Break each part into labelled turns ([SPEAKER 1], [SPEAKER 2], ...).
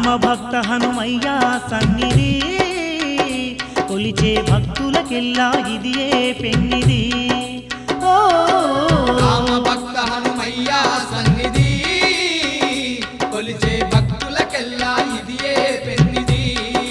[SPEAKER 1] రామభక్త హనుమయ్య సన్నిధి కొలిచే భక్తులకెల్లా ఇదియే పెన్నిది ఓ
[SPEAKER 2] రామ భక్త హనుమయ్య సన్నిధి కొలిచే భక్తులకెల్లా ఇదియే పెన్నిది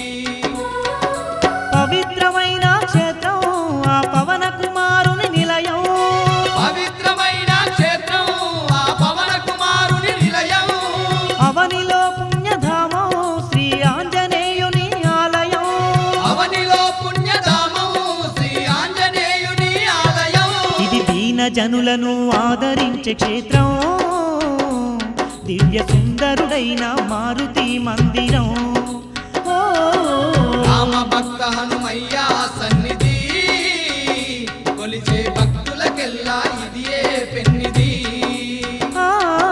[SPEAKER 1] పవిత్రమైన క్షేత్రం ఆ పవన కుమారుని నిలయం
[SPEAKER 2] పవిత్రమైన క్షేత్రం ఆ పవన కుమారుని నిలయం
[SPEAKER 1] అవనిలో పుణ్యధామం శ్రీ ఆంజనేయుని ఆలయం
[SPEAKER 2] అవనిలో పుణ్యధామం శ్రీ ఆంజనేయుని ఆలయం
[SPEAKER 1] ఇది దీన జనులను ఆదరించే క్షేత్రం దివ్య సుందరుడైన మారుతి మందిరం ఓ
[SPEAKER 2] రామ భక్త హనుమయ్య సన్నిధి కొలిచే భక్తులకెల్లా ఇదియే పెన్నిది
[SPEAKER 1] ఆ.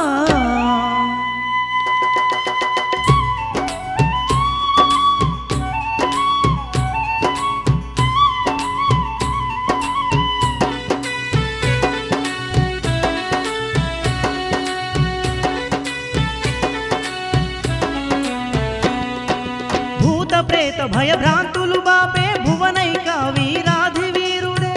[SPEAKER 1] భూత ప్రేత భయభ్రాంతులు బాపే భువనైక వీరాధి వీరుడే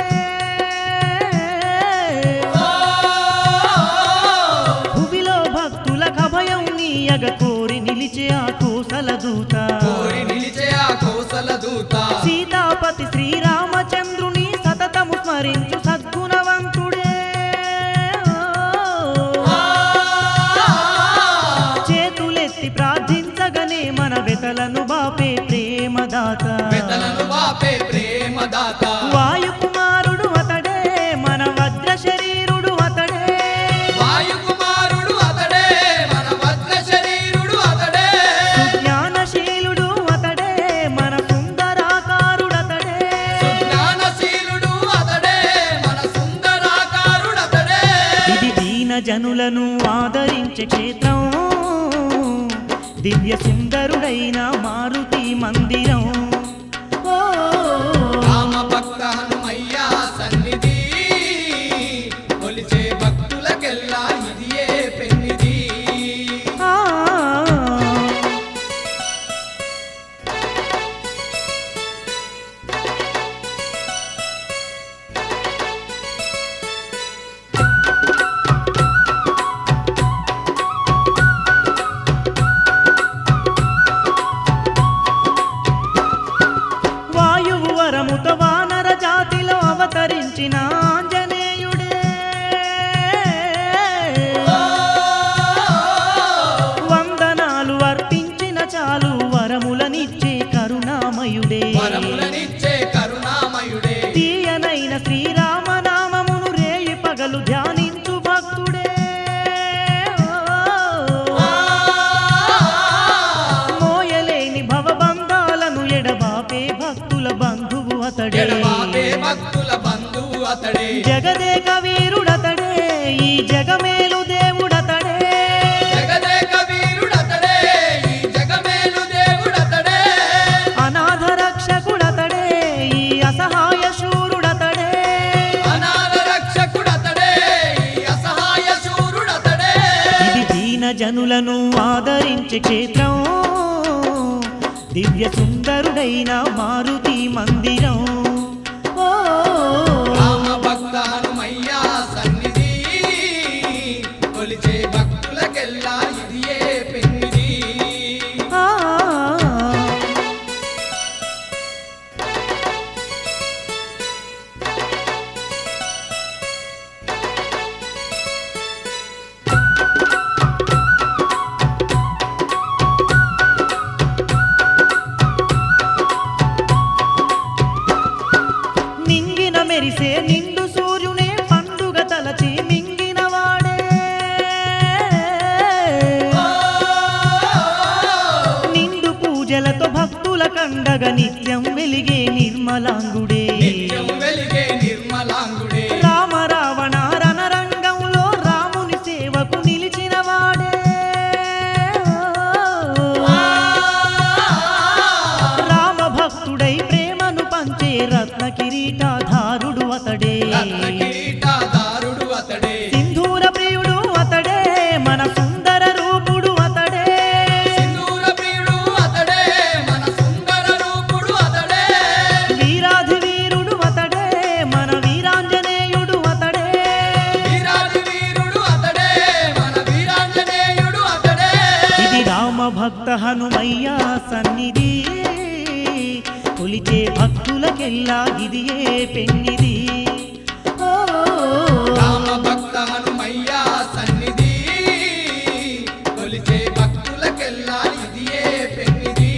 [SPEAKER 1] భువిలో భక్తులకు అభయం నీయగ కోరి నిలిచే ఆ కోసల దూత
[SPEAKER 2] కోరి నిలిచే ఆ కోసల దూత
[SPEAKER 1] సీతాపతి శ్రీరామచంద్రుని సతతము స్మరించు సద్గుణవంతుడే చేతులెత్తి ప్రార్థించగనే మన వెతలను బాపే ప్రేమదాత
[SPEAKER 2] పెదలను వాపే ప్రేమదాత
[SPEAKER 1] వాయుకుమారుడు అతడే మన వజ్ర శరీరుడు అతడే
[SPEAKER 2] వాయుకుమారుడు అతడే మన వజ్ర శరీరుడు అతడే
[SPEAKER 1] జ్ఞానశీలుడు అతడే మన సుందరాకారుడు అతడే
[SPEAKER 2] సుజ్ఞానశీలుడు అతడే మన సుందరాకారుడు అతడే
[SPEAKER 1] ఇది దీన జనులను ఆదరించే క్షేత్రం దివ్య సుందరుడైన మారుతి మందిరం ఓ
[SPEAKER 2] రామ భక్త హనుమయ్య సన్నిధి కొలిచే భక్తులకెల్లా ఇదియే పెన్నిది
[SPEAKER 1] ఆ. వాయువు వరముత వానర జాతిలో అవతరించిన ఆంజనేయుడే వందనాలు అర్పించిన చాలు వరములనిచ్చే కరుణామయుడే
[SPEAKER 2] వరములనిచ్చే కరుణామయుడే
[SPEAKER 1] తీయనైన శ్రీరామనామమును రేయి పగలు ధ్యానించు భక్తుడే మోయలేని భవబంధాలను ఎడబాపే భక్తుల బంధువు అతడే
[SPEAKER 2] ఎడబాపే భక్తుల బంధువు అతడే
[SPEAKER 1] జగదేక వీరుడతడే ఈ జగమేలు దేవుడతడే
[SPEAKER 2] జగదేక వీరుడతడే ఈ జగమేలు దేవుడతడే
[SPEAKER 1] అనాథ రక్షకుడతడే ఈ అసహాయ శూరుడతడే
[SPEAKER 2] అనాథ రక్షకుడతడే ఈ అసహాయ శూరుడతడే
[SPEAKER 1] ఇది దీన జనులను ఆదరించే క్షేత్రం దివ్య సుందరుడైన మారుతి మందిరం ఓ
[SPEAKER 2] రామ భక్త హనుమయ్య సన్నిధి కొలిచే భక్తులకెల్లా ఇదియే పెన్నిది
[SPEAKER 1] ఆ. నింగిన మెరిసే నిండు సూర్యునే పండుగ తలచి మింగిన వాడే నిండు పూజలతో భక్తుల కండగ నిత్యం వెలిగే నిర్మలాంగుడే
[SPEAKER 2] నిత్యం వెలిగే నిర్మలాంగుడే
[SPEAKER 1] రామ రావణ రణరంగంలో రాముని సేవకు నిలిచిన వాడే రామ భక్తుడై ప్రేమను పంచే రత్న కిరీటాధారుడు అతడే
[SPEAKER 2] రత్న కిరీటదారుడు అతడే
[SPEAKER 1] సింధూర ప్రియుడు అతడే మన సుందర రూపుడు అతడే
[SPEAKER 2] సింధూర ప్రియుడు
[SPEAKER 1] రామభక్త హనుమయ్య సన్నిధి కొలిచే భక్తులకెల్లా ఇదియే పెన్నిది ఓ,
[SPEAKER 2] రామ భక్త హనుమయ్య సన్నిధి కొలిచే భక్తులకెల్లా ఇదియే పెన్నిది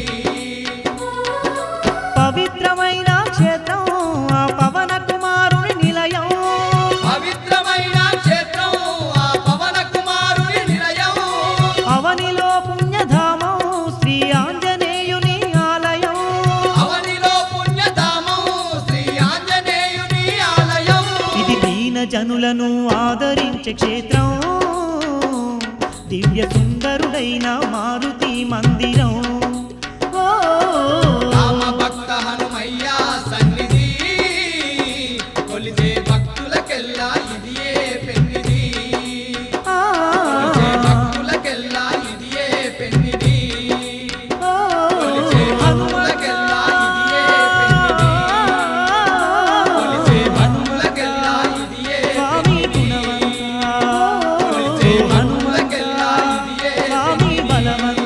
[SPEAKER 1] పవిత్రమైన క్షేత్రం ఆ పవన కుమారుని నిలయం
[SPEAKER 2] పవిత్రమైన క్షేత్రం ఆ పవన కుమారుని నిలయం
[SPEAKER 1] అవనిలో పుణ్యధామం శ్రీ ఆంజనేయుని ఆలయం
[SPEAKER 2] అవనిలో పుణ్యధామం శ్రీ ఆంజనేయుని ఆలయం
[SPEAKER 1] ఇది దీన జనులను ఆదరించే క్షేత్రం దివ్య సుందరుడైన మారుతి మందిరం ఓ,
[SPEAKER 2] రామ భక్త హనుమయ్య సన్నిధి కొలిచే భక్తులకెల్లా ఇదియే పెన్నిది
[SPEAKER 1] ఆ,
[SPEAKER 2] కొలిచే భక్తులకెల్లా ఇదియే పెన్నిది
[SPEAKER 1] ఓ,
[SPEAKER 2] కొలిచే భక్తులకెల్లా ఇదియే పెన్నిది కొలిచే భక్తులకెల్లా ఇదియే
[SPEAKER 1] స్వామి
[SPEAKER 2] పెన్నిది కొలిచే భక్తులకెల్లా ఇదియే
[SPEAKER 1] స్వామి బలవంత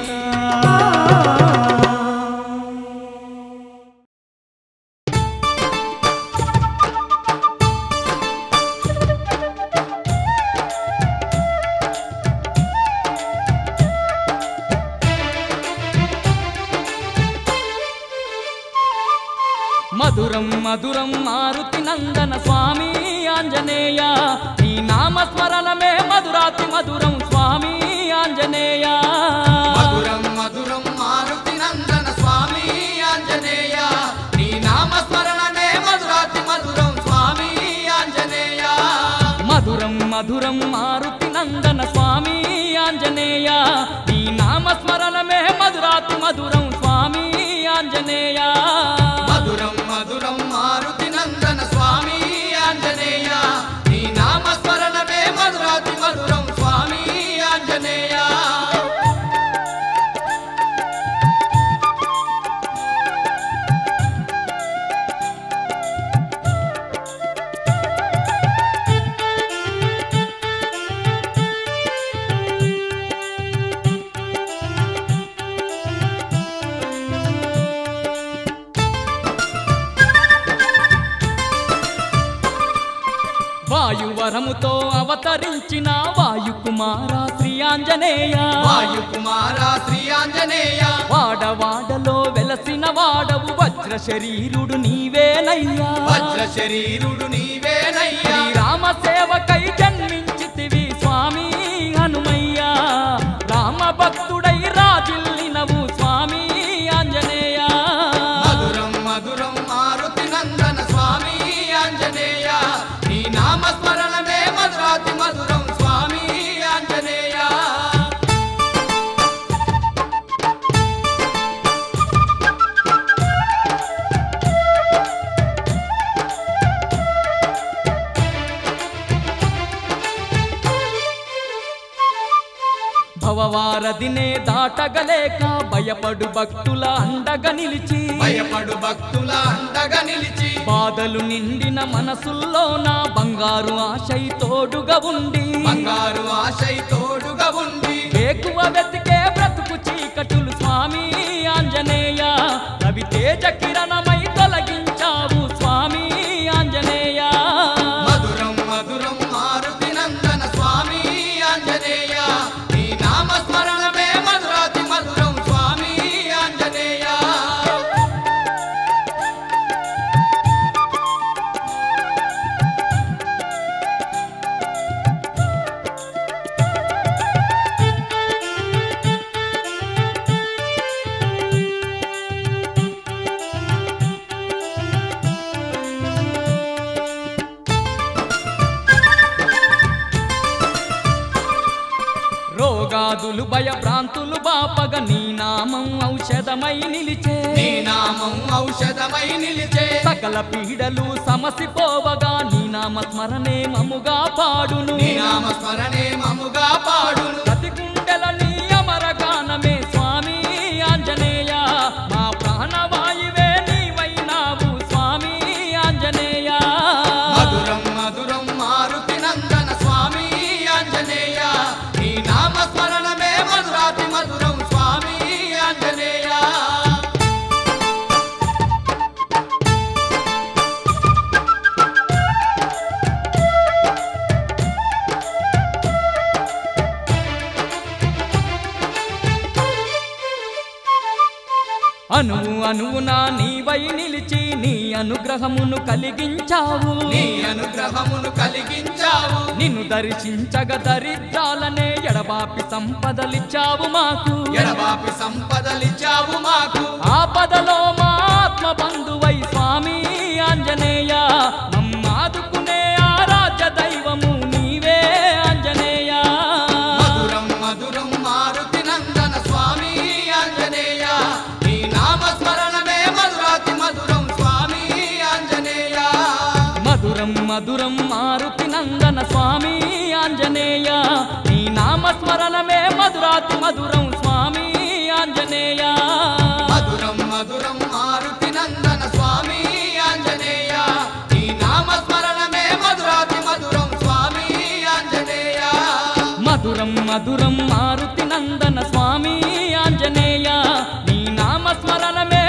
[SPEAKER 3] మధురం మధురం మారుతి నందన స్వామి ఆంజనేయ నీ నామస్మరణమే మధురాతి మధురం స్వామి ఆంజనేయ
[SPEAKER 2] మధురం మధురం మారుతి నందన స్వామి ఆంజనేయ నీ నామస్మరణనే మధురాతి మధురం స్వామి ఆంజనేయ
[SPEAKER 3] మధురం మధురం మారుతి నందన స్వామి ఆంజనేయ నీ నామస్మరణమే మధురాతి మధురం స్వామి ఆంజనేయ
[SPEAKER 2] మధురం మధురం మారుతి నందన స్వామి ఆంజనేయ నీ నామస్మరణమే మధురాతి మధురం స్వామి ఆంజనేయ
[SPEAKER 3] వాయువరముతో అవతరించిన వాయుకుమార శ్రీ ఆంజనేయ
[SPEAKER 2] వాయుకుమార శ్రీ ఆంజనేయ
[SPEAKER 3] వాడవాడలో వెలసిన వాడవు వజ్ర శరీరుడు నీవేనయ్యా
[SPEAKER 2] వజ్ర శరీరుడు నీవేనయ్యా
[SPEAKER 3] రామ సేవకై జన్మించితివి స్వామి హనుమయ్య రామ భక్తుడై రాజిల్లినవు స్వామి ఆంజనేయ
[SPEAKER 2] మధురం మధురం మారుతి నందన స్వామి ఆంజనేయ నీ నామస్మరణమే మధురాతి మధురం స్వామి ఆంజనేయ
[SPEAKER 3] భవవారదినే దాటగలేక భయపడు భక్తుల అండగా నిలిచి
[SPEAKER 2] భయపడు భక్తుల అండగా నిలిచి
[SPEAKER 3] బాధలు నిండిన మనసుల్లోన బంగారు ఆశై తోడుగా ఉండి
[SPEAKER 2] బంగారు ఆశై తోడుగా ఉండి
[SPEAKER 3] ఎక్కువ వెతికే బ్రతుకు చీకటులు స్వామి ఆంజనేయ రవి తేజ కిరణమై తొలగించావు స్వామి ఆంజనేయ
[SPEAKER 2] మధురం మధురం మారుతి నందన స్వామి ఆంజనేయ నీ నామస్మరణమే మధురాతి మధురం స్వామి ఆంజనేయ
[SPEAKER 3] రోగాదులు భయభ్రాంతులు బాపగ నీ నామం ఔషధమై నిలిచే
[SPEAKER 2] నీ నామం ఔషధమై నిలిచే
[SPEAKER 3] సకల పీడలు సమసిపోవగా నీ నామ స్మరణే మముగా పాడును
[SPEAKER 2] నీ నామస్మరణే మముగా పాడును
[SPEAKER 3] ప్రతి గుండెల నీ అమర గానమే స్వామి ఆంజనేయ మా ప్రాణవాయువే నీవైనావు స్వామి ఆంజనేయ
[SPEAKER 2] మధురం మధురం మారుతి నందన స్వామి ఆంజనేయ నీ నామస్మరణమే మధురాతి మధురం స్వామి
[SPEAKER 3] అనువు అనువునా నీవై నిలిచి నీ అనుగ్రహమును కలిగించావు
[SPEAKER 2] నీ అనుగ్రహమును కలిగించావు
[SPEAKER 3] నిన్ను దర్శించగ దరిద్రాలనే ఎడబాపి సంపదలిచ్చావు మాకు
[SPEAKER 2] ఎడబాపి సంపదలిచ్చావు మాకు
[SPEAKER 3] ఆపదలో మా ఆత్మ బంధువై స్వామి ఆంజనేయ మమ్మాదుకునే ఆరాధ్య దైవము నీవే ఆంజనేయ
[SPEAKER 2] మధురం మధురం మారుతి నందన స్వామి ఆంజనేయ నీ నామస్మరణమే మధురాతి మధురం స్వామి ఆంజనేయ
[SPEAKER 3] మధురం మధురం మారుతి నందన స్వామి ఆంజనేయ నీ నామస్మరణమే మధురాతి మధురం స్వామి ఆంజనేయ
[SPEAKER 2] మధురం మధురం మారుతి నందన స్వామి ఆంజనేయ నీ నామస్మరణమే మధురాతి మధురం స్వామి ఆంజనేయ
[SPEAKER 3] మధురం మధురం మారుతి నందన స్వామి ఆంజనేయ నీ నామస్మరణమే